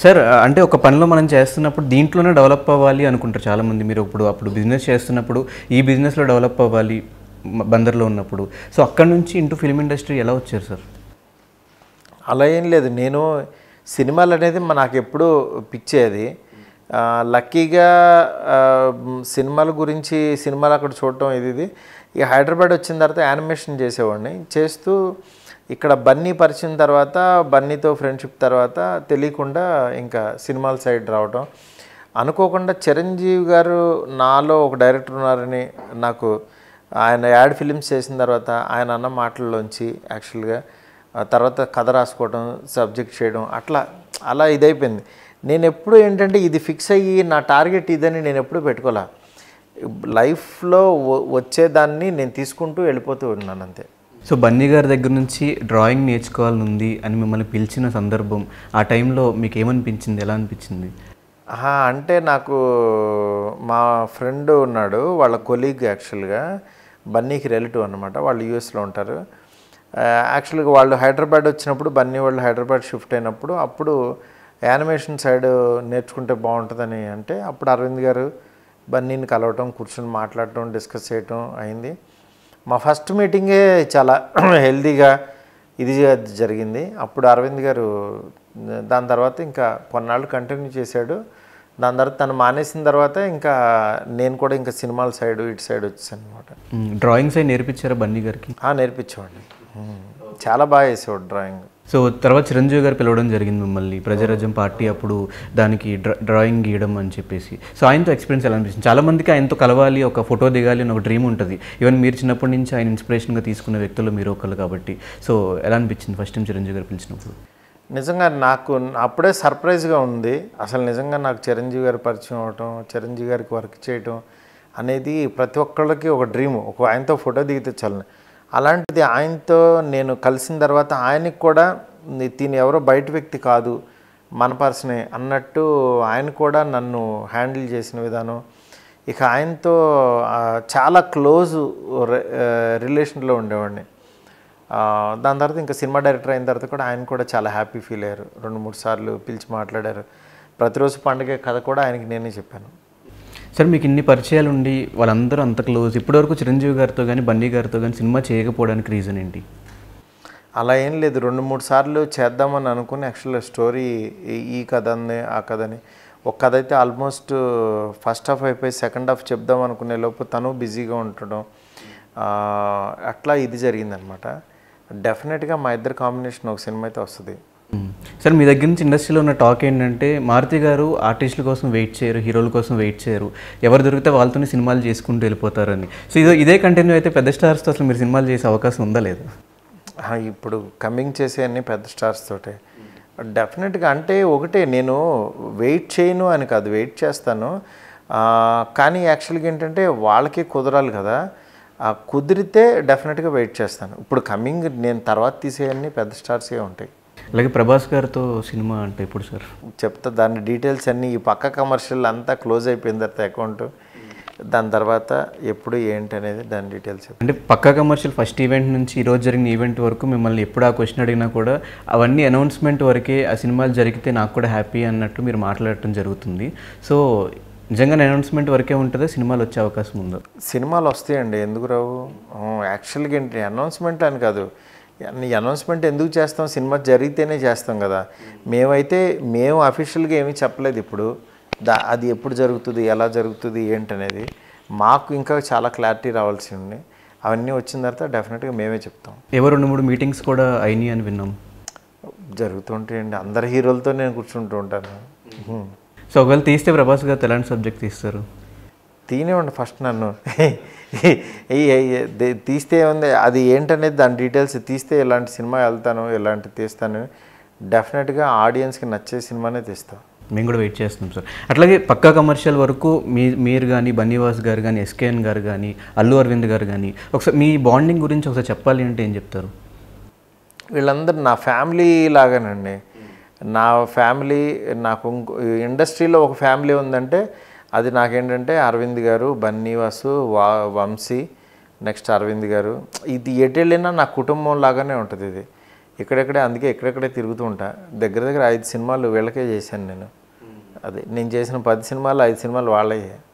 Sir అంటే ఒక పనిలో మనం చేస్తున్నప్పుడు దీంట్లోనే డెవలప్ అవ్వాలి అనుకుంటారు చాలామంది మీరు ఇప్పుడు అప్పుడు బిజినెస్ చేస్తున్నప్పుడు ఈ బిజినెస్లో డెవలప్ అవ్వాలి మ- బందర్లో ఉన్నప్పుడు సో అక్కడ నుంచి ఇంటూ ఫిల్మ్ ఇండస్ట్రీ ఎలా వచ్చారు సార్ అలా ఏం లేదు నేను సినిమాలు అనేది మా నాకు ఎప్పుడూ పిచ్చేది ఆ, లక్కీగా ఆ, మ్, సినిమాల గురించి సినిమాలు అక్కడ చూడటం ఇది ఇది ఈ హైదరాబాద్ వచ్చిన తర్వాత యానిమేషన్ చేసేవాడిని చేస్తూ ఇక్కడ బన్నీ పరిచిన తర్వాత బన్నీతో ఫ్రెండ్షిప్ తర్వాత తెలియకుండా ఇంకా సినిమాల సైడ్ రావటం అనుకోకుండా చిరంజీవి గారు నాలో ఒక డైరెక్టర్ ఉన్నారని నాకు ఆయన యాడ్ ఫిలిమ్స్ చేసిన తర్వాత ఆయన అన్న మాటల్లోంచి యాక్చువల్గా ఆ తర్వాత కథ రాసుకోవడం సబ్జెక్ట్ చేయడం అట్లా అలా ఇదైపోయింది నేను ఎప్పుడు ఏంటంటే ఇది ఫిక్స్ అయ్యి నా టార్గెట్ ఇదని నేను ఎప్పుడు పెట్టుకోలే లైఫ్లో వ- వచ్చేదాన్ని నేను తీసుకుంటూ వెళ్ళిపోతూ ఉన్నాను అంతే సో బన్నీ గారి దగ్గర నుంచి డ్రాయింగ్ నేర్చుకోవాలని ఉంది అని మిమ్మల్ని పిలిచిన సందర్భం ఆ టైంలో మీకు ఏమనిపించింది ఎలా అనిపించింది ఆహా, అంటే నాకు మా ఫ్రెండ్ ఉన్నాడు వాళ్ళ కొలీగ్ యాక్చువల్గా బన్నీకి రిలేటివ్ అనమాట వాళ్ళు యూఎస్లో ఉంటారు ఆ, యాక్చువల్గా వాళ్ళు హైదరాబాద్ వచ్చినప్పుడు బన్నీ వాళ్ళు హైదరాబాద్ షిఫ్ట్ అయినప్పుడు అప్పుడు యానిమేషన్ సైడ్ నేర్చుకుంటే బాగుంటుందని అంటే అప్పుడు అరవింద్ గారు బన్నీని కలవటం కూర్చొని మాట్లాడటం డిస్కస్ చేయటం అయింది మా ఫస్ట్ మీటింగే చాలా హెల్తీగా ఇది జ- జరిగింది అప్పుడు అరవింద్ గారు దాని తర్వాత ఇంకా కొన్నాళ్ళు కంటిన్యూ చేశాడు దాని తర్వాత తను మానేసిన తర్వాత ఇంకా నేను కూడా ఇంకా సినిమాల సైడ్ ఇటు సైడ్ వచ్చేసాను అనమాట డ్రాయింగ్స్ అయి నేర్పించారా బన్నీ గారికి నేర్పించేవాడిని ఉమ్. చాలా బాగా వేసేవాడు డ్రాయింగ్ సో తర్వాత చిరంజీవి గారు పిలవడం జరిగింది మిమ్మల్ని ప్రజారాజ్యం పార్టీ అప్పుడు దానికి డ్రా డ్రాయింగ్ గీయడం అని చెప్పేసి సో ఆయనతో ఎక్స్పీరియన్స్ ఎలా అనిపిస్తుంది చాలా మందికి ఆయనతో కలవాలి ఒక ఫోటో దిగాలి అని ఒక డ్రీమ్ ఉంటుంది ఈవెన్ మీరు చిన్నప్పటి నుంచి ఆయన ఇన్స్పిరేషన్గా తీసుకున్న వ్యక్తులు మీరు ఒకళ్ళు కాబట్టి సో ఎలా అనిపించింది ఫస్ట్ టైం చిరంజీవి గారు పిలిచినప్పుడు నిజంగా నాకు అప్పుడే సర్ప్రైజ్గా ఉంది అసలు నిజంగా నాకు చిరంజీవి గారి పరిచయం అవటం చిరంజీవి గారికి వర్క్ చేయటం అనేది ప్రతి ఒక్కళ్ళకి ఒక డ్రీమ్ ఒక ఆయనతో ఫోటో దిగితే చాలని అలాంటిది ఆయనతో నేను కలిసిన తర్వాత ఆయనకి కూడా ని- తిని ఎవరో బయట వ్యక్తి కాదు మన పర్సనే అన్నట్టు ఆయన కూడా నన్ను హ్యాండిల్ చేసిన విధానం ఇక ఆయనతో ఆ, చాలా క్లోజ్ రిలేషన్లో ఉండేవాడిని ఆ, దాని తర్వాత ఇంకా సినిమా డైరెక్టర్ అయిన తర్వాత కూడా ఆయన కూడా చాలా హ్యాపీ ఫీల్ అయ్యారు రెండు మూడు సార్లు పిలిచి మాట్లాడారు ప్రతిరోజు పండుగ కథ కూడా ఆయనకి నేనే చెప్పాను సార్ మీకు ఇన్ని పరిచయాలు ఉండి వాళ్ళందరూ అంత క్లోజ్ ఇప్పటివరకు చిరంజీవి గారితో కానీ బన్నీ గారితో కానీ సినిమా చేయకపోవడానికి రీజన్ ఏంటి అలా ఏం లేదు రెండు మూడు సార్లు చేద్దామని అనుకుని యాక్చువల్గా స్టోరీ ఈ- ఈ కథ అని ఆ కథని ఒక కథ అయితే ఆల్మోస్ట్ ఫస్ట్ హాఫ్ అయిపోయి సెకండ్ హాఫ్ చెప్దాం అనుకునే లోపు తను బిజీగా ఉండటం ఆ, అట్లా ఇది జరిగిందనమాట డెఫినెట్గా మా ఇద్దరు కాంబినేషన్ ఒక సినిమా అయితే వస్తుంది మ్మ్. సార్ మీ దగ్గర నుంచి ఇండస్ట్రీలో ఉన్న టాక్ ఏంటంటే మారుతి గారు ఆర్టిస్టుల కోసం వెయిట్ చేయరు హీరోల కోసం వెయిట్ చేయరు ఎవరు దొరికితే వాళ్ళతోనే సినిమాలు చేసుకుంటూ వెళ్ళిపోతారని సో ఇదో ఇదే కంటిన్యూ అయితే పెద్ద స్టార్స్తో అసలు మీరు సినిమాలు చేసే అవకాశం ఉందా లేదా ఆ, ఇప్పుడు కమింగ్ చేసే అన్ని పెద్ద స్టార్స్ తోటే డెఫినెట్గా అంటే ఒకటే నేను వెయిట్ చేయను అని కాదు వెయిట్ చేస్తాను ఆ, కానీ యాక్చువల్గా ఏంటంటే వాళ్ళకి కుదరాలి కదా ఆ, కుదిరితే డెఫినెట్గా వెయిట్ చేస్తాను ఇప్పుడు కమింగ్ నేను తర్వాత తీసేయన్ని పెద్ద స్టార్సే ఉంటాయి అలాగే ప్రభాస్ గారితో సినిమా అంటే ఎప్పుడు సార్ చెప్తా దాని డీటెయిల్స్ అన్నీ ఈ పక్క కమర్షియల్ అంతా క్లోజ్ అయిపోయిన తర్వాత అకౌంట్ దాని తర్వాత ఎప్పుడు ఏంటి అనేది దాని డీటెయిల్స్ చెప్తాను అంటే పక్కా కమర్షియల్ ఫస్ట్ ఈవెంట్ నుంచి ఈ రోజు జరిగిన ఈవెంట్ వరకు మిమ్మల్ని ఎప్పుడు ఆ క్వశ్చన్ అడిగినా కూడా అవన్నీ అనౌన్స్మెంట్ వరకే ఆ సినిమాలు జరిగితే నాకు కూడా హ్యాపీ అన్నట్టు మీరు మాట్లాడటం జరుగుతుంది సో నిజంగా అనౌన్స్మెంట్ వరకే ఉంటుందా సినిమాలు వచ్చే అవకాశం ఉందా సినిమాలు వస్తాయండి ఎందుకు రావు యాక్చువల్గా ఏంటి అనౌన్స్మెంట్ అని కాదు ఈ అనౌన్స్మెంట్ ఎందుకు చేస్తాం సినిమా జరిగితేనే చేస్తాం కదా మేమైతే మేము అఫీషియల్గా ఏమీ చెప్పలేదు ఇప్పుడు దా అది ఎప్పుడు జరుగుతుంది ఎలా జరుగుతుంది ఏంటనేది మాకు ఇంకా చాలా క్లారిటీ రావాల్సి ఉంది అవన్నీ వచ్చిన తర్వాత డెఫినెట్గా మేమే చెప్తాం ఏవో రెండు మూడు మీటింగ్స్ కూడా అయినాయి అని విన్నాం జరుగుతుంటాయండి అందరు హీరోలతో నేను కూర్చుంటూ ఉంటాను హ్మ్. సో ఒకవేళ తీస్తే ప్రభాస్ గారు ఎలాంటి సబ్జెక్ట్ తీస్తారు తీనివ్వండి ఫస్ట్ నన్ను ఈ- ఈ- దే- తీస్తే ఏముంది అది ఏంటనేది దాని డీటెయిల్స్ తీస్తే ఎలాంటి సినిమా వెళ్తాను ఎలాంటి తీస్తాను డెఫినెట్గా ఆడియన్స్కి నచ్చే సినిమానే తీస్తాను మేము కూడా వెయిట్ చేస్తున్నాం సార్ అట్లాగే పక్కా కమర్షియల్ వరకు మీ మీరు కానీ బన్నీవాస్ గారు కానీ ఎస్కేఎన్ గారు కానీ అల్లు అరవింద్ గారు కానీ ఒకసారి మీ బాండింగ్ గురించి ఒకసారి చెప్పాలి అంటే ఏం చెప్తారు వీళ్ళందరూ నా ఫ్యామిలీ లాగానండి నా ఫ్యామిలీ నాకు ఇంకో ఇండస్ట్రీలో ఒక ఫ్యామిలీ ఉందంటే అది నాకేంటంటే అరవింద్ గారు బన్నీవాసు వా వంశీ నెక్స్ట్ అరవింద్ గారు ఇది ఎటు వెళ్ళినా నా కుటుంబం లాగానే ఉంటుంది ఇది ఇక్కడెక్కడే అందుకే ఎక్కడెక్కడే తిరుగుతూ ఉంటా దగ్గర దగ్గర ఐదు సినిమాలు వీళ్ళకే చేశాను నేను అది నేను చేసిన పది సినిమాలు ఐదు సినిమాలు వాళ్ళయ్యే